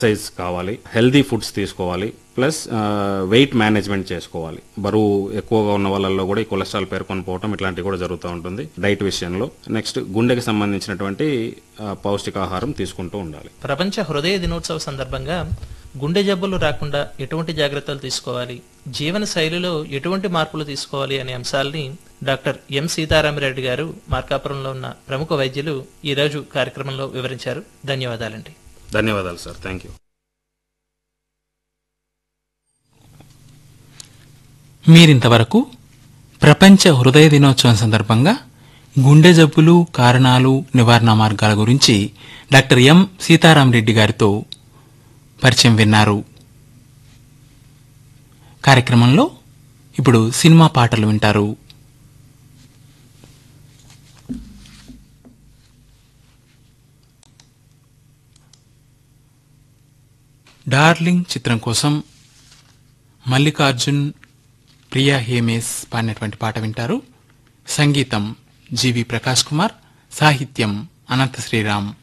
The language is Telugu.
ఎక్సర్సైజ్ కావాలి హెల్దీ ఫుడ్స్ తీసుకోవాలి ప్లస్ వెయిట్ మేనేజ్మెంట్ చేసుకోవాలి బరువు ఎక్కువగా ఉన్న వాళ్ళల్లో కూడా ఈ కొలెస్ట్రాల్ పేర్కొని పోవటం ఇట్లాంటివి కూడా జరుగుతూ ఉంటుంది డైట్ విషయంలో నెక్స్ట్ గుండెకి సంబంధించినటువంటి ఆ, పౌష్టికాహారం తీసుకుంటూ ఉండాలి ప్రపంచ హృదయ దినోత్సవ సందర్భంగా గుండె జబ్బులు రాకుండా ఎటువంటి జాగ్రత్తలు తీసుకోవాలి జీవన శైలిలో ఎటువంటి మార్పులు తీసుకోవాలి అనే అంశాలని డాక్టర్ ఎం సీతారామరెడ్డి గారు మార్కాపురంలో ఉన్న ప్రముఖ వైద్యులు ఈ రోజు కార్యక్రమంలో వివరించారు ధన్యవాదాలండి ధన్యవాదాలు సార్ థ్యాంక్ యూ మీరింతవరకు ప్రపంచ హృదయ దినోత్సవం సందర్భంగా గుండె జబ్బులు కారణాలు నివారణ మార్గాల గురించి డాక్టర్ ఎం సీతారామరెడ్డి గారితో పరిచయం విన్నారు కార్యక్రమంలో ఇప్పుడు సినిమా పాటలు వింటారు డార్లింగ్ చిత్రం కోసం మల్లికార్జున్ ప్రియా హేమేస్ పాడినటువంటి పాట వింటారు సంగీతం జీవి ప్రకాష్ కుమార్ సాహిత్యం అనంత శ్రీరామ్